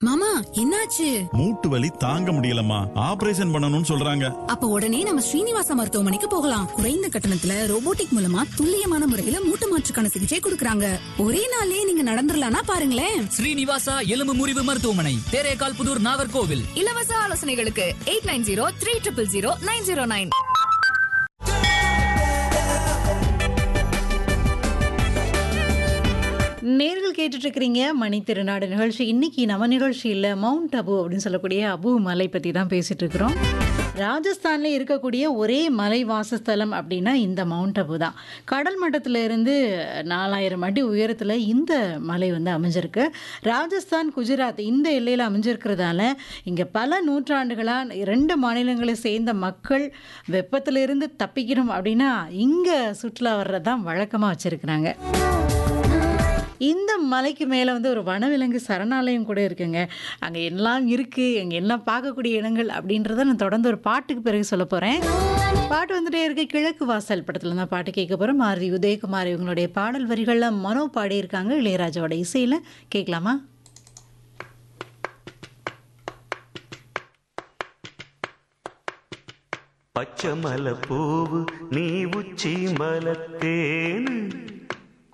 மாமா என்னாச்சு மூட்டு வலி தாங்க முடியலம்மா ஆபரேஷன் பண்ணணும்னு சொல்றாங்க அப்ப உடனே நம்ம ஸ்ரீனிவாச மருத்துவமனைக்கு போகலாம் குறைந்த கட்டணத்துல ரோபோட்டிக் மூலமா துல்லியமான முறையில மூட்டு மாற்றுக்கான சிகிச்சை கொடுக்கறாங்க ஒரே நாளே நீங்க நடந்துடலாம்னா பாருங்களேன் ஸ்ரீனிவாசா எலும்பு முறிவு மருத்துவமனை தேரேகால் புதூர் நாகர்கோவில் இலவச ஆலோசனைகளுக்கு eight nine zero three triple zero nine zero nine நேர்கள் கேட்டுட்டு இருக்கிறீங்க மணி திருநாடு நிகழ்ச்சி இன்னைக்கு நம்ம நிகழ்ச்சியில் மவுண்ட் அபு அப்படின்னு சொல்லக்கூடிய அபு மலை பற்றி தான் பேசிட்டு இருக்கிறோம் ராஜஸ்தானில் இருக்கக்கூடிய ஒரே மலை வாசஸ்தலம் அப்படின்னா இந்த மவுண்ட் அபு தான் கடல் மட்டத்துல இருந்து நாலாயிரம் அடி உயரத்தில் இந்த மலை வந்து அமைஞ்சிருக்கு ராஜஸ்தான் குஜராத் இந்த எல்லையில் அமைஞ்சிருக்கிறதால இங்கே பல நூற்றாண்டுகளாக ரெண்டு மாநிலங்களை சேர்ந்த மக்கள் வெப்பத்திலிருந்து தப்பிக்கணும் அப்படின்னா இங்கே சுற்றுலா வர்றது தான் வழக்கமாக வச்சுருக்குறாங்க இந்த மலைக்கு மேலே வந்து ஒரு வனவிலங்கு சரணாலயம் கூட இருக்குங்க அங்கே எல்லாம் இருக்குது அங்கே எல்லாம் பார்க்கக்கூடிய இடங்கள் அப்படின்றத நான் தொடர்ந்து ஒரு பாட்டுக்கு பிறகு சொல்ல போகிறேன் பாட்டு வந்துட்டே இருக்கு கிழக்கு வாசல் படத்தில் தான் பாட்டு கேட்க போகிறோம் மாரி உதயகுமார் இவங்களுடைய பாடல் வரிகளில் மனோ பாடியிருக்காங்க இளையராஜாவோட இசையில் கேட்கலாமா பச்சை மலை பூவு நீ உச்சி மலத்தேனு